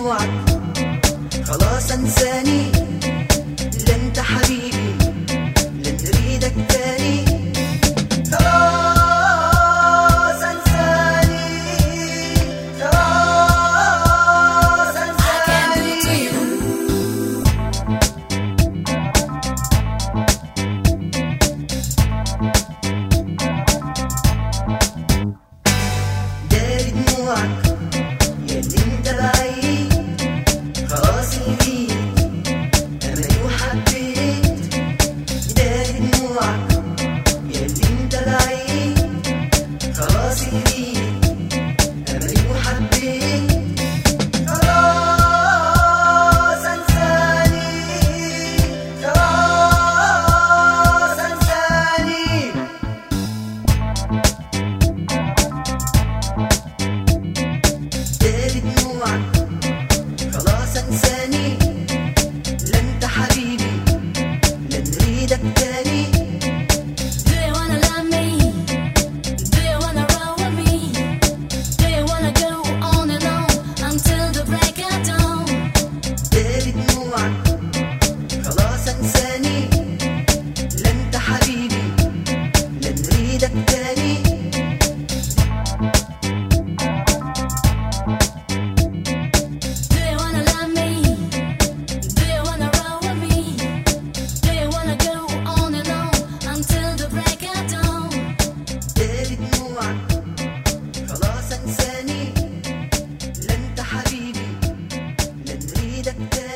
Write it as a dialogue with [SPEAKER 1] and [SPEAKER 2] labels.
[SPEAKER 1] دموعك خلاص انساني لا انت حبيبي لا نريدك تاني خلاص انساني خلاص انساني داري دموعك يا اللي انت بعيد خلاص البيت اماني وحبيت داري دموعك يا اللي انت بعيد خلاص البيت اماني وحبيت خلاص انساني خلاص انساني داري دموعك خلاص انساني لا انت حبيبي لا نريدك تاني
[SPEAKER 2] Do you wanna love me? Do you wanna roll with me? Do you wanna go on and on until the break of dawn?
[SPEAKER 1] داري دموعك خلاص انساني لا انت حبيبي لا نريدك تاني
[SPEAKER 2] Do you wanna love me? Do you wanna roll with me? Do you wanna go on and on until the break of dawn?
[SPEAKER 1] داري دموعك خلاص انساني لا انت حبيبي لا نريدك تاني